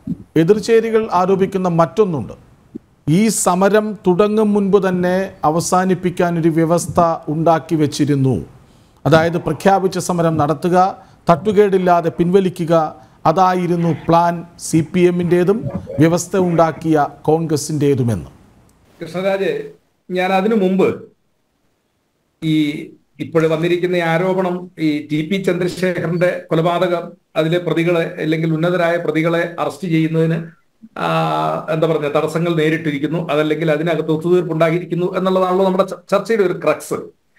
എതിർചേരികൾ ആരോപിക്കുന്ന മറ്റൊന്നുണ്ട് ഈ സമരം തുടങ്ങും മുൻപ് തന്നെ അവസാനിപ്പിക്കാൻ ഒരു വ്യവസ്ഥ ഉണ്ടാക്കി വെച്ചിരുന്നു അതായത് പ്രഖ്യാപിച്ച സമരം നടത്തുക തട്ടുകേടില്ലാതെ പിൻവലിക്കുക അതായിരുന്നു പ്ലാൻ സി പി എമ്മിൻ്റേതും വ്യവസ്ഥ ഉണ്ടാക്കിയ കോൺഗ്രസിൻ്റേതുമെന്ന് കൃഷ്ണരാജ് ഞാൻ അതിനു മുമ്പ് ഈ ഇപ്പോൾ വന്നിരിക്കുന്ന ഈ ആരോപണം ഈ ടി പി ചന്ദ്രശേഖരന്റെ കൊലപാതകം അതിലെ പ്രതികളെ അല്ലെങ്കിൽ ഉന്നതരായ പ്രതികളെ അറസ്റ്റ് ചെയ്യുന്നതിന് ആ, എന്താ പറയുക തടസ്സങ്ങൾ നേരിട്ടിരിക്കുന്നു അതല്ലെങ്കിൽ അതിനകത്ത് ഒത്തുതീർപ്പുണ്ടാക്കിയിരിക്കുന്നു എന്നുള്ളതാണല്ലോ നമ്മുടെ ച- ചർച്ചയുടെ ഒരു ക്രക്സ്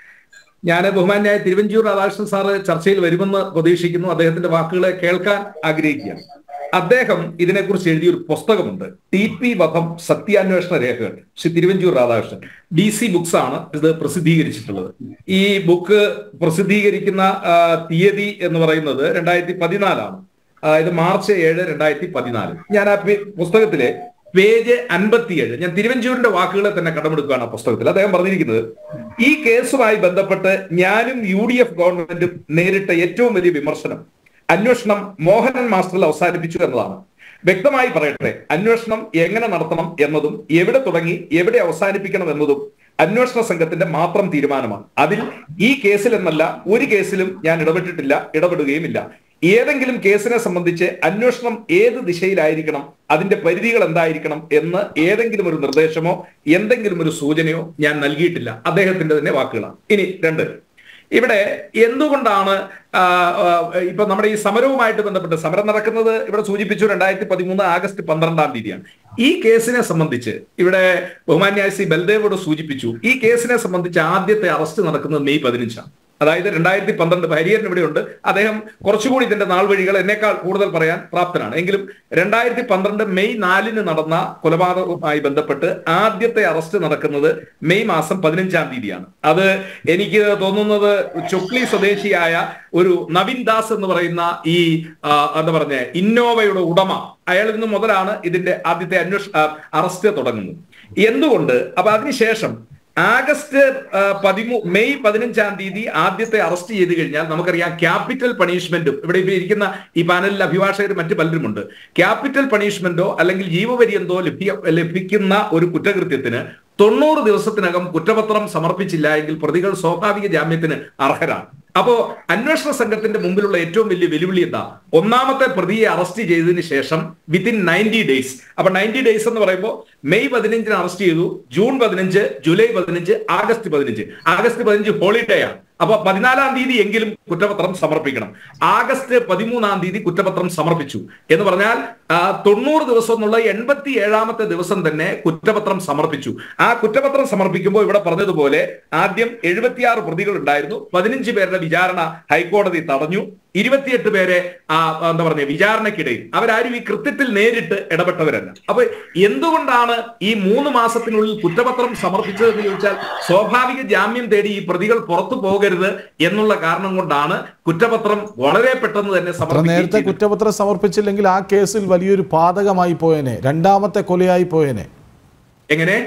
ഞാൻ ബഹുമാന്യായ തിരുവഞ്ചൂർ രാധാകൃഷ്ണൻ സാറ് ചർച്ചയിൽ വരുമെന്ന് പ്രതീക്ഷിക്കുന്നു അദ്ദേഹത്തിന്റെ വാക്കുകളെ കേൾക്കാൻ ആഗ്രഹിക്കുകയാണ് അദ്ദേഹം ഇതിനെക്കുറിച്ച് എഴുതിയ ഒരു പുസ്തകമുണ്ട് ടി പി വധം സത്യാന്വേഷണ രേഖകൾ Shri Thiruvanchoor Radhakrishnan D C books ആണ് ഇത് പ്രസിദ്ധീകരിച്ചിട്ടുള്ളത് ഈ ബുക്ക് പ്രസിദ്ധീകരിക്കുന്ന ആ, തീയതി എന്ന് പറയുന്നത് രണ്ടായിരത്തി പതിനാലാണ് ഇത് മാർച്ച് ഏഴ് രണ്ടായിരത്തി പതിനാല് ഞാൻ ആ പേ- പുസ്തകത്തിലെ പേജ് അൻപത്തിയേഴ് ഞാൻ തിരുവഞ്ചൂരിന്റെ വാക്കുകളെ തന്നെ കടമെടുക്കുകയാണ് ആ പുസ്തകത്തിൽ അദ്ദേഹം പറഞ്ഞിരിക്കുന്നത് ഈ കേസുമായി ബന്ധപ്പെട്ട് ഞാനും യു ഡി എഫ് ഗവൺമെന്റും നേരിട്ട ഏറ്റവും വലിയ വിമർശനം അന്വേഷണം മോഹനൻ മാസ്റ്ററിൽ അവസാനിപ്പിച്ചു എന്നതാണ് വ്യക്തമായി പറയട്ടെ അന്വേഷണം എങ്ങനെ നടത്തണം എന്നതും എവിടെ തുടങ്ങി എവിടെ അവസാനിപ്പിക്കണം എന്നതും അന്വേഷണ സംഘത്തിന്റെ മാത്രം തീരുമാനമാണ് അതിൽ ഈ കേസിൽ എന്നല്ല ഒരു കേസിലും ഞാൻ ഇടപെട്ടിട്ടില്ല ഇടപെടുകയുമില്ല ഏതെങ്കിലും കേസിനെ സംബന്ധിച്ച് അന്വേഷണം ഏത് ദിശയിലായിരിക്കണം അതിന്റെ പരിധികൾ എന്തായിരിക്കണം എന്ന് ഏതെങ്കിലും ഒരു നിർദ്ദേശമോ എന്തെങ്കിലും ഒരു സൂചനയോ ഞാൻ നൽകിയിട്ടില്ല അദ്ദേഹത്തിന്റെ തന്നെ വാക്കുകളാണ് ഇനി രണ്ട് ഇവിടെ എന്തുകൊണ്ടാണ് ആ, ആ, ഇപ്പൊ നമ്മുടെ ഈ സമരവുമായിട്ട് ബന്ധപ്പെട്ട് സമരം നടക്കുന്നത് ഇവിടെ സൂചിപ്പിച്ചു രണ്ടായിരത്തി പതിമൂന്ന് ആഗസ്റ്റ് പന്ത്രണ്ടാം തീയതിയാണ് ഈ കേസിനെ സംബന്ധിച്ച് ഇവിടെ ബഹുമാന്യായ സി ബൽദേവോട് സൂചിപ്പിച്ചു ഈ കേസിനെ സംബന്ധിച്ച് ആദ്യത്തെ അറസ്റ്റ് നടക്കുന്നത് മെയ് പതിനഞ്ചാണ് അതായത് രണ്ടായിരത്തി പന്ത്രണ്ട് ഹരിയൻ ഇവിടെയുണ്ട് അദ്ദേഹം കുറച്ചുകൂടി ഇതിന്റെ നാൾ വഴികൾ എന്നേക്കാൾ കൂടുതൽ പറയാൻ പ്രാപ്തനാണ് എങ്കിലും രണ്ടായിരത്തി പന്ത്രണ്ട് മെയ് നാലിന് നടന്ന കൊലപാതകവുമായി ബന്ധപ്പെട്ട് ആദ്യത്തെ അറസ്റ്റ് നടക്കുന്നത് മെയ് മാസം പതിനഞ്ചാം തീയതിയാണ് അത് എനിക്ക് തോന്നുന്നത് ചൊക്ലി സ്വദേശിയായ ഒരു നവീൻ ദാസ് എന്ന് പറയുന്ന ഈ ആ, എന്താ പറഞ്ഞ ഇന്നോവയുടെ ഉടമ അയാളിൽ നിന്ന് മുതലാണ് ഇതിന്റെ ആദ്യത്തെ അന്വേഷണ ആ, അറസ്റ്റ് തുടങ്ങുന്നത് എന്തുകൊണ്ട് അപ്പൊ അതിനുശേഷം ആഗസ്റ്റ് ആ, പതിമൂ മെയ് പതിനഞ്ചാം തീയതി ആദ്യത്തെ അറസ്റ്റ് ചെയ്ത് കഴിഞ്ഞാൽ നമുക്കറിയാം ക്യാപിറ്റൽ പണിഷ്മെന്റും ഇവിടെ ഇപ്പൊ ഇരിക്കുന്ന ഈ പാനലിൽ അഭിഭാഷകർ മറ്റു പലരുമുണ്ട് ക്യാപിറ്റൽ പണിഷ്മെന്റോ അല്ലെങ്കിൽ ജീവപര്യന്തോ ലഭ്യ ലഭിക്കുന്ന ഒരു കുറ്റകൃത്യത്തിന് തൊണ്ണൂറ് ദിവസത്തിനകം കുറ്റപത്രം സമർപ്പിച്ചില്ല എങ്കിൽ പ്രതികൾ സ്വാഭാവിക ജാമ്യത്തിന് അർഹരാണ് അപ്പോ അന്വേഷണ സംഘത്തിന്റെ മുമ്പിലുള്ള ഏറ്റവും വലിയ വെല്ലുവിളി എന്താ ഒന്നാമത്തെ പ്രതിയെ അറസ്റ്റ് ചെയ്തതിന് ശേഷം വിത്തിൻ നയൻറ്റി ഡേയ്സ് അപ്പൊ നയൻറ്റി ഡേയ്സ് എന്ന് പറയുമ്പോൾ മെയ് പതിനഞ്ചിന് അറസ്റ്റ് ചെയ്തു ജൂൺ പതിനഞ്ച് ജൂലൈ പതിനഞ്ച് ആഗസ്റ്റ് പതിനഞ്ച് ആഗസ്റ്റ് പതിനഞ്ച് ഹോളിഡേ ആണ് അപ്പൊ പതിനാലാം തീയതി എങ്കിലും കുറ്റപത്രം സമർപ്പിക്കണം ആഗസ്റ്റ് പതിമൂന്നാം തീയതി കുറ്റപത്രം സമർപ്പിച്ചു എന്ന് പറഞ്ഞാൽ ആ, തൊണ്ണൂറ് ദിവസം എന്നുള്ള എൺപത്തി ഏഴാമത്തെ ദിവസം തന്നെ കുറ്റപത്രം സമർപ്പിച്ചു ആ കുറ്റപത്രം സമർപ്പിക്കുമ്പോൾ ഇവിടെ പറഞ്ഞതുപോലെ ആദ്യം എഴുപത്തിയാറ് പ്രതികൾ ഉണ്ടായിരുന്നു പതിനഞ്ച് പേരുടെ വിചാരണ ഹൈക്കോടതി തടഞ്ഞു ഇരുപത്തിയെട്ട് പേരെ ആ എന്താ പറഞ്ഞ വിചാരണക്കിടയിൽ അവരാരും ഈ കൃത്യത്തിൽ നേരിട്ട് ഇടപെട്ടവരല്ല അപ്പൊ എന്തുകൊണ്ടാണ് ഈ മൂന്ന് മാസത്തിനുള്ളിൽ കുറ്റപത്രം സമർപ്പിച്ചതെന്ന് ചോദിച്ചാൽ സ്വാഭാവിക ജാമ്യം തേടി ഈ പ്രതികൾ പുറത്തു പോകരുത് എന്നുള്ള കാരണം കൊണ്ടാണ് കുറ്റപത്രം വളരെ പെട്ടെന്ന് തന്നെ അത്ര സമർപ്പിക്കുകയും നേരത്തെ ചെയ്തത്. കുറ്റപത്രം സമർപ്പിച്ചില്ലെങ്കിൽ ആ കേസിൽ വലിയൊരു പാതകമായി പോയേനെ രണ്ടാമത്തെ കൊലയായി പോയേനെ എങ്ങനെ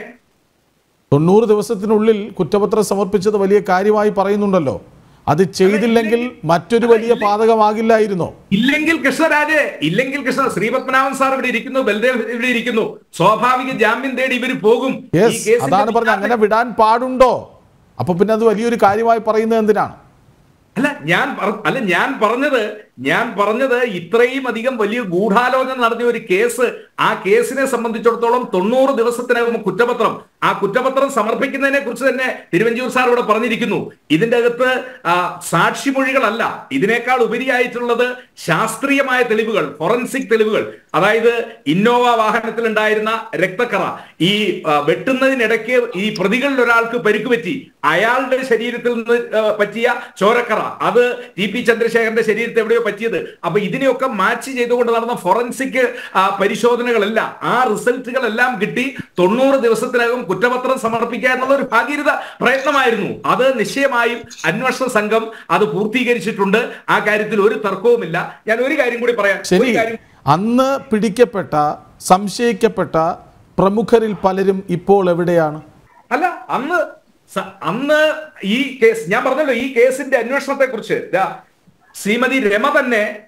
തൊണ്ണൂറ് ദിവസത്തിനുള്ളിൽ കുറ്റപത്രം സമർപ്പിച്ചത് വലിയ കാര്യമായി പറയുന്നുണ്ടല്ലോ അത് ചെയ്തില്ലെങ്കിൽ മറ്റൊരു വലിയ പാതകമാകില്ലായിരുന്നോ ഇല്ലെങ്കിൽ കൃഷ്ണരാജ് ഇല്ലെങ്കിൽ കൃഷ്ണ ശ്രീപത്മനാഭൻ സാർ ഇവിടെ ഇരിക്കുന്നു ബൽദേവ് ഇവിടെ ഇരിക്കുന്നു സ്വാഭാവിക ജാമ്യം തേടി ഇവർ പോകും ഈ യെസ് കേസിന്റെ അതാണ് പറഞ്ഞത് അങ്ങനെ വിടാൻ പാടുണ്ടോ അപ്പൊ പിന്നെ അത് വലിയൊരു കാര്യമായി പറയുന്നത് എന്തിനാണ് അല്ല ഞാൻ പറ- അല്ല ഞാൻ പറഞ്ഞത് ഞാൻ പറഞ്ഞത് ഇത്രയും അധികം വലിയ ഗൂഢാലോചന നടന്ന ഒരു കേസ് ആ കേസിനെ സംബന്ധിച്ചിടത്തോളം തൊണ്ണൂറ് ദിവസത്തിനകം കുറ്റപത്രം ആ കുറ്റപത്രം സമർപ്പിക്കുന്നതിനെ കുറിച്ച് തന്നെ തിരുവഞ്ചൂർ സാർ ഇവിടെ പറഞ്ഞിരിക്കുന്നു ഇതിന്റെ അകത്ത് ആ, സാക്ഷിമൊഴികളല്ല ഇതിനേക്കാൾ ഉപരിയായിട്ടുള്ളത് ശാസ്ത്രീയമായ തെളിവുകൾ ഫോറൻസിക് തെളിവുകൾ അതായത് ഇന്നോവ വാഹനത്തിൽ ഉണ്ടായിരുന്ന രക്തക്കറ ഈ ആ, വെട്ടുന്നതിനിടയ്ക്ക് ഈ പ്രതികളിൽ ഒരാൾക്ക് പരിക്ക് പറ്റി അയാളുടെ ശരീരത്തിൽ നിന്ന് ആ, പറ്റിയ ചോരക്കറ അത് ടി പി ചന്ദ്രശേഖരന്റെ ശരീരത്തിൽ എവിടെയോ പറ്റിയത് അപ്പൊ ഇതിനെയൊക്കെ മാച്ച് ചെയ്തുകൊണ്ട് നടന്ന ഫോറൻസിക് ആ, പരിശോധനകളെല്ലാം ആ റിസൾട്ടുകളെല്ലാം കിട്ടി തൊണ്ണൂറ് ദിവസത്തിനകം കുറ്റപത്രം സമർപ്പിക്കുക എന്നുള്ള ഒരു ഭാഗീരത പ്രയത്നമായിരുന്നു അത് നിശ്ചയമായും അന്വേഷണ സംഘം അത് പൂർത്തീകരിച്ചിട്ടുണ്ട് ആ കാര്യത്തിൽ ഒരു തർക്കവുമില്ല ഞാൻ ഒരു കാര്യം കൂടി പറയാം ശരി ഒരു കാര്യം അന്ന് പിടിക്കപ്പെട്ട സംശയിക്കപ്പെട്ട പ്രമുഖരിൽ പലരും ഇപ്പോൾ എവിടെയാണ് അല്ല അന്ന് സ- അന്ന് ഈ കേസ് ഞാൻ പറഞ്ഞല്ലോ ഈ കേസിന്റെ അന്വേഷണത്തെ കുറിച്ച് ശ്രീമതി രമ തന്നെ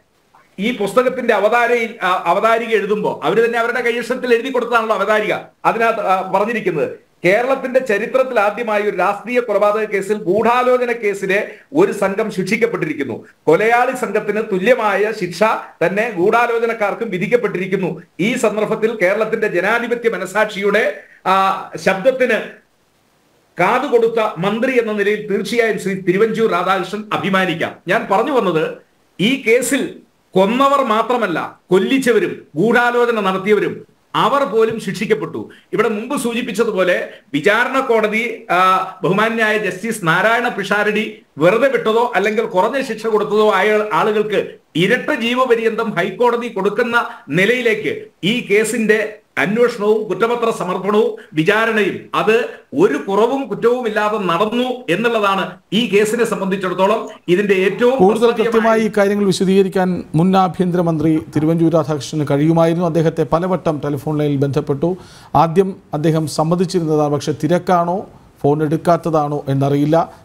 ഈ പുസ്തകത്തിന്റെ അവതാരയിൽ ആ, അവതാരിക എഴുതുമ്പോൾ അവർ തന്നെ അവരുടെ കൈയക്ഷരത്തിൽ എഴുതി കൊടുത്തതാണല്ലോ അവതാരിക അതിനകത്ത് ആ, പറഞ്ഞിരിക്കുന്നത് കേരളത്തിന്റെ ചരിത്രത്തിൽ ആദ്യമായി ഒരു രാഷ്ട്രീയ കൊലപാതക കേസിൽ ഗൂഢാലോചന കേസിലെ ഒരു സംഘം ശിക്ഷിക്കപ്പെട്ടിരിക്കുന്നു കൊലയാളി സംഘത്തിന് തുല്യമായ ശിക്ഷ തന്നെ ഗൂഢാലോചനക്കാർക്കും വിധിക്കപ്പെട്ടിരിക്കുന്നു ഈ സന്ദർഭത്തിൽ കേരളത്തിന്റെ ജനാധിപത്യ മനസാക്ഷിയുടെ ആ, ശബ്ദത്തിന് കാതുകൊടുത്ത മന്ത്രി എന്ന നിലയിൽ തീർച്ചയായും ശ്രീ തിരുവഞ്ചൂർ രാധാകൃഷ്ണൻ അഭിമാനിക്കാം ഞാൻ പറഞ്ഞു വന്നത് ഈ കേസിൽ കൊന്നവർ മാത്രമല്ല കൊല്ലിച്ചവരും ഗൂഢാലോചന നടത്തിയവരും അവർ പോലും ശിക്ഷിക്കപ്പെട്ടു ഇവിടെ മുമ്പ് സൂചിപ്പിച്ചതുപോലെ വിചാരണ കോടതി ആ, ബഹുമാന്യായ ജസ്റ്റിസ് നാരായണ പിഷാരടി വെറുതെ വിട്ടതോ അല്ലെങ്കിൽ കുറഞ്ഞ ശിക്ഷ കൊടുത്തതോ ആയ ആളുകൾക്ക് ഇരട്ട ജീവപര്യന്തം ഹൈക്കോടതി കൊടുക്കുന്ന നിലയിലേക്ക് ഈ കേസിന്റെ അന്വേഷണവും കുറ്റപത്ര സമർപ്പണവും വിചാരണയും അത് ഒരു കുറവും കുറ്റവും ഇല്ലാതെ നടന്നു എന്നുള്ളതാണ് ഈ കേസിനെ സംബന്ധിച്ചിടത്തോളം ഇതിന്റെ ഏറ്റവും കൂടുതൽ പ്രസക്തമായ- കൃത്യമായി ഈ കാര്യങ്ങൾ വിശദീകരിക്കാൻ മുൻ ആഭ്യന്തരമന്ത്രി തിരുവഞ്ചൂർ രാധാകൃഷ്ണന് കഴിയുമായിരുന്നു അദ്ദേഹത്തെ പലവട്ടം ടെലിഫോൺ ലൈനിൽ ബന്ധപ്പെട്ടു ആദ്യം അദ്ദേഹം സമ്മതിച്ചിരുന്നതാണ് പക്ഷേ തിരക്കാണോ ഫോൺ എടുക്കാത്തതാണോ എന്നറിയില്ല